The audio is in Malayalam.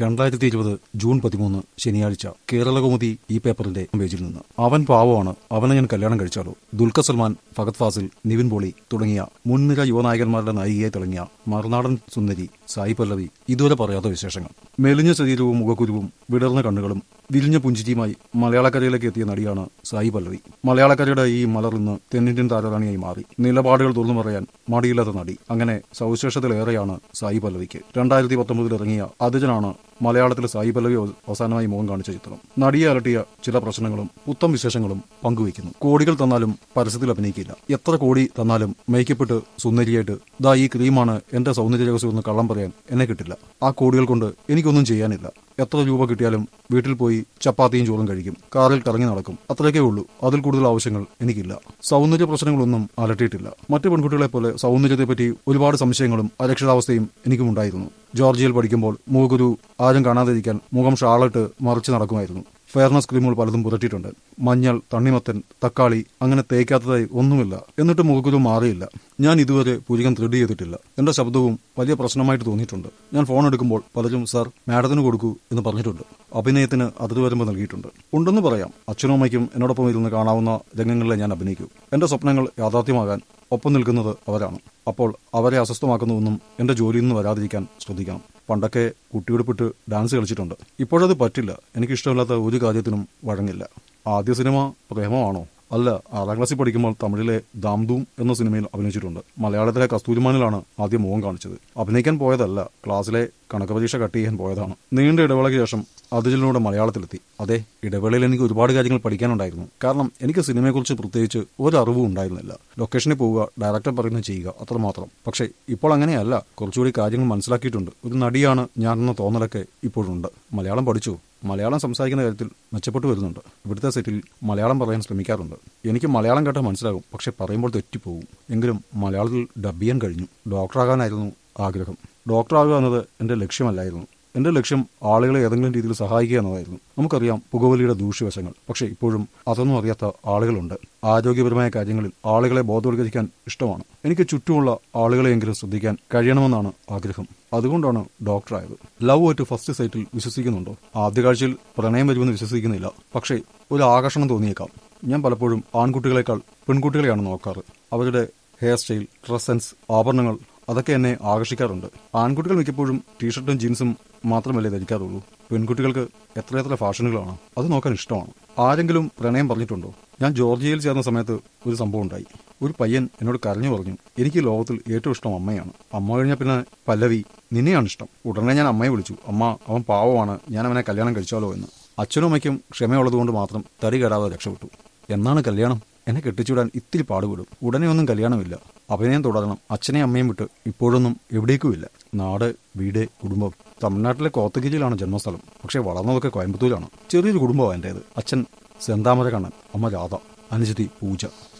രണ്ടായിരത്തി ഇരുപത് ജൂൺ പതിമൂന്ന് ശനിയാഴ്ച കേരളകൗമുദി ഈ പേപ്പറിന്റെ പേജിൽ നിന്ന് അവൻ പാവമാണ് അവനെ ഞാൻ കല്യാണം കഴിച്ചാലോ ദുൽഖർ സൽമാൻ ഫഗത് ഫാസിൽ നിവിൻ പോളി തുടങ്ങിയ മുൻനിര യുവനായകന്മാരുടെ നായികയായി തിളങ്ങിയ മറുനാടൻ സുന്ദരി സായി പല്ലവി ഇതുവരെ പറയാത്ത വിശേഷങ്ങൾ മെലിഞ്ഞ ശരീരവും മുഖക്കുരുവും വിടർന്ന കണ്ണുകളും വിരിഞ്ഞ പുഞ്ചിരിയുമായി മലയാളക്കരയിലേക്ക് എത്തിയ നടിയാണ് സായി പല്ലവി മലയാളക്കരയുടെ ഈ മലർ ഇന്ന് തെന്നിന്ത്യൻ താരറാണിയായി മാറി നിലപാടുകൾ തുറന്നു പറയാൻ മടിയില്ലാത്ത നടി അങ്ങനെ സവിശേഷതയിലേറെയാണ് സായി പല്ലവിക്ക് രണ്ടായിരത്തി പത്തൊമ്പതിൽ ഇറങ്ങിയ അതിജനാണ് മലയാളത്തിലെ സായി പല്ലവി അവ- അവസാനമായി മുഖം കാണിച്ച ചിത്രം നടിയെ അലട്ടിയ ചില പ്രശ്നങ്ങളും പുത്തം വിശേഷങ്ങളും പങ്കുവയ്ക്കുന്നു കോടികൾ തന്നാലും പരസ്യത്തിൽ അഭിനയിക്കില്ല എത്ര കോടി തന്നാലും മേക്കപ്പെട്ട് സുന്ദരിയായിട്ട് ദാ ഈ ക്രീമാണ് എന്റെ സൗന്ദര്യ രഹസ്യം എന്ന് കള്ളം പറയാൻ എന്നെ കിട്ടില്ല ആ കോടികൾ കൊണ്ട് എനിക്കൊന്നും ചെയ്യാനില്ല എത്ര രൂപ കിട്ടിയാലും വീട്ടിൽ പോയി ചപ്പാത്തിയും ചോറും കഴിക്കും കാറിൽ കറങ്ങി നടക്കും അത്രയൊക്കെ ഉള്ളൂ അതിൽ കൂടുതൽ ആവശ്യങ്ങൾ എനിക്കില്ല സൗന്ദര്യ പ്രശ്നങ്ങളൊന്നും അലട്ടിയിട്ടില്ല മറ്റു പെൺകുട്ടികളെ പോലെ സൗന്ദര്യത്തെപ്പറ്റി ഒരുപാട് സംശയങ്ങളും അരക്ഷിതാവസ്ഥയും എനിക്കും ഉണ്ടായിരുന്നു ജോർജിയയിൽ പഠിക്കുമ്പോൾ മുഖഗുരു ആരും കാണാതിരിക്കാൻ മുഖം ഷാളിട്ട് മറിച്ച് നടക്കുമായിരുന്നു ഫെയർനെസ് ക്രീമുകൾ പലതും പുരട്ടിയിട്ടുണ്ട് മഞ്ഞൾ തണ്ണിമത്തൻ തക്കാളി അങ്ങനെ തേക്കാത്തതായി ഒന്നുമില്ല എന്നിട്ട് മുഖക്കുരു മാറിയില്ല ഞാൻ ഇതുവരെ പുരികം ത്രെഡ് ചെയ്തിട്ടില്ല എന്റെ ശബ്ദവും വലിയ പ്രശ്നമായിട്ട് തോന്നിയിട്ടുണ്ട് ഞാൻ ഫോൺ എടുക്കുമ്പോൾ പലരും സാർ മാഡത്തിന് കൊടുക്കൂ എന്ന് പറഞ്ഞിട്ടുണ്ട് അഭിനയത്തിന് അതിർത്തി വരുമ്പോൾ നൽകിയിട്ടുണ്ട് ഉണ്ടെന്ന് പറയാം അച്ഛനും അമ്മയ്ക്കും എന്നോടൊപ്പം ഇരുന്ന് കാണാവുന്ന രംഗങ്ങളിലെ ഞാൻ അഭിനയിക്കൂ എന്റെ സ്വപ്നങ്ങൾ യാഥാർത്ഥ്യമാകാൻ ഒപ്പം നിൽക്കുന്നത് അവരാണ് അപ്പോൾ അവരെ അസ്വസ്ഥമാക്കുന്നതൊന്നും എന്റെ ജോലിയിൽ നിന്ന് വരാതിരിക്കാൻ ശ്രദ്ധിക്കണം പണ്ടൊക്കെ കുട്ടിയുടുപ്പിട്ട് ഡാൻസ് കളിച്ചിട്ടുണ്ട് ഇപ്പോഴത് പറ്റില്ല എനിക്കിഷ്ടമില്ലാത്ത ഒരു കാര്യത്തിനും വഴങ്ങില്ല ആദ്യ സിനിമ പ്രേമമാണോ അല്ല ആറാം ക്ലാസ്സിൽ പഠിക്കുമ്പോൾ തമിഴിലെ ദാംദൂം എന്ന സിനിമയിൽ അഭിനയിച്ചിട്ടുണ്ട് മലയാളത്തിലെ കസ്തൂരിമാനിലാണ് ആദ്യം മുഖം കാണിച്ചത് അഭിനയിക്കാൻ പോയതല്ല ക്ലാസ്സിലെ കണക്ക് പരീക്ഷ കട്ട് ചെയ്യാൻ പോയതാണ് നീണ്ട ഇടവേളയ്ക്ക് ശേഷം അതിലൂടെ മലയാളത്തിലെത്തി അതെ ഇടവേളയിൽ എനിക്ക് ഒരുപാട് കാര്യങ്ങൾ പഠിക്കാനുണ്ടായിരുന്നു കാരണം എനിക്ക് സിനിമയെക്കുറിച്ച് പ്രത്യേകിച്ച് ഒരു അറിവും ഉണ്ടായിരുന്നില്ല ലൊക്കേഷനിൽ പോവുക ഡയറക്ടർ പറയുന്നത് ചെയ്യുക അത്രമാത്രം പക്ഷേ ഇപ്പോൾ അങ്ങനെയല്ല കുറച്ചുകൂടി കാര്യങ്ങൾ മനസ്സിലാക്കിയിട്ടുണ്ട് ഒരു നടിയാണ് ഞാനെന്ന തോന്നലൊക്കെ ഇപ്പോഴുണ്ട് മലയാളം പഠിച്ചു മലയാളം സംസാരിക്കുന്ന കാര്യത്തിൽ മെച്ചപ്പെട്ടു വരുന്നുണ്ട് ഇവിടുത്തെ സെറ്റിൽ മലയാളം പറയാൻ ശ്രമിക്കാറുണ്ട് എനിക്ക് മലയാളം കേട്ടാൽ മനസ്സിലാകും പക്ഷെ പറയുമ്പോൾ തെറ്റിപ്പോകും എങ്കിലും മലയാളത്തിൽ ഡബ് ചെയ്യാൻ കഴിഞ്ഞു ഡോക്ടറാകാനായിരുന്നു ആഗ്രഹം ഡോക്ടറാകുക എന്നത് എന്റെ ലക്ഷ്യമല്ലായിരുന്നു എന്റെ ലക്ഷ്യം ആളുകളെ ഏതെങ്കിലും രീതിയിൽ സഹായിക്കുക എന്നതായിരുന്നു നമുക്കറിയാം പുകവലിയുടെ ദൂഷ്യവശങ്ങൾ പക്ഷേ ഇപ്പോഴും അതൊന്നും അറിയാത്ത ആളുകളുണ്ട് ആരോഗ്യപരമായ കാര്യങ്ങളിൽ ആളുകളെ ബോധവൽക്കരിക്കാൻ ഇഷ്ടമാണ് എനിക്ക് ചുറ്റുമുള്ള ആളുകളെയെങ്കിലും ശ്രദ്ധിക്കാൻ കഴിയണമെന്നാണ് ആഗ്രഹം അതുകൊണ്ടാണ് ഡോക്ടറായത് ലവ് ആയിട്ട് ഫസ്റ്റ് സൈറ്റിൽ വിശ്വസിക്കുന്നുണ്ടോ ആദ്യ കാഴ്ചയിൽ പ്രണയം വരുമെന്ന് വിശ്വസിക്കുന്നില്ല പക്ഷേ ഒരു ആകർഷണം തോന്നിയേക്കാം ഞാൻ പലപ്പോഴും ആൺകുട്ടികളെക്കാൾ പെൺകുട്ടികളെയാണ് നോക്കാറ് അവരുടെ ഹെയർ സ്റ്റൈൽ ഡ്രസ് സെൻസ് ആഭരണങ്ങൾ അതൊക്കെ എന്നെ ആകർഷിക്കാറുണ്ട് ആൺകുട്ടികൾ മിക്കപ്പോഴും ടീഷർട്ടും ജീൻസും മാത്രമല്ലേ ധരിക്കാറുള്ളൂ പെൺകുട്ടികൾക്ക് എത്രയെത്ര ഫാഷനുകളാണ് അത് നോക്കാൻ ഇഷ്ടമാണ് ആരെങ്കിലും പ്രണയം പറഞ്ഞിട്ടുണ്ടോ ഞാൻ ജോർജിയയിൽ ചേർന്ന സമയത്ത് ഒരു സംഭവം ഉണ്ടായി ഒരു പയ്യൻ എന്നോട് കരഞ്ഞു പറഞ്ഞു എനിക്ക് ലോകത്തിൽ ഏറ്റവും ഇഷ്ടം അമ്മയാണ് അമ്മ കഴിഞ്ഞ പിന്നെ പല്ലവി നിന്നെയാണ് ഇഷ്ടം ഉടനെ ഞാൻ അമ്മയെ വിളിച്ചു അമ്മ അവൻ പാവമാണ് ഞാൻ അവനെ കല്യാണം കഴിച്ചാലോ എന്ന് അച്ഛനും അമ്മയ്ക്കും ക്ഷമയുള്ളതുകൊണ്ട് മാത്രം തടി കയറാതെ രക്ഷപ്പെട്ടു എന്നാണ് കല്യാണം എന്നെ കെട്ടിച്ചുവിടാൻ ഇത്തിരി പാടുപെടും ഉടനെ ഒന്നും കല്യാണമില്ല അഭിനയം തുടരണം അച്ഛനെയും അമ്മയും വിട്ട് ഇപ്പോഴൊന്നും എവിടേക്കുമില്ല നാട് വീട് കുടുംബം തമിഴ്നാട്ടിലെ കോത്തഗിരിയിലാണ് ജന്മസ്ഥലം പക്ഷേ വളർന്നതൊക്കെ കോയമ്പത്തൂരാണ് ചെറിയൊരു കുടുംബമാണ് എൻ്റേത് അച്ഛൻ സെന്താമര കണ്ണൻ അമ്മ രാധ അനുജതി പൂജ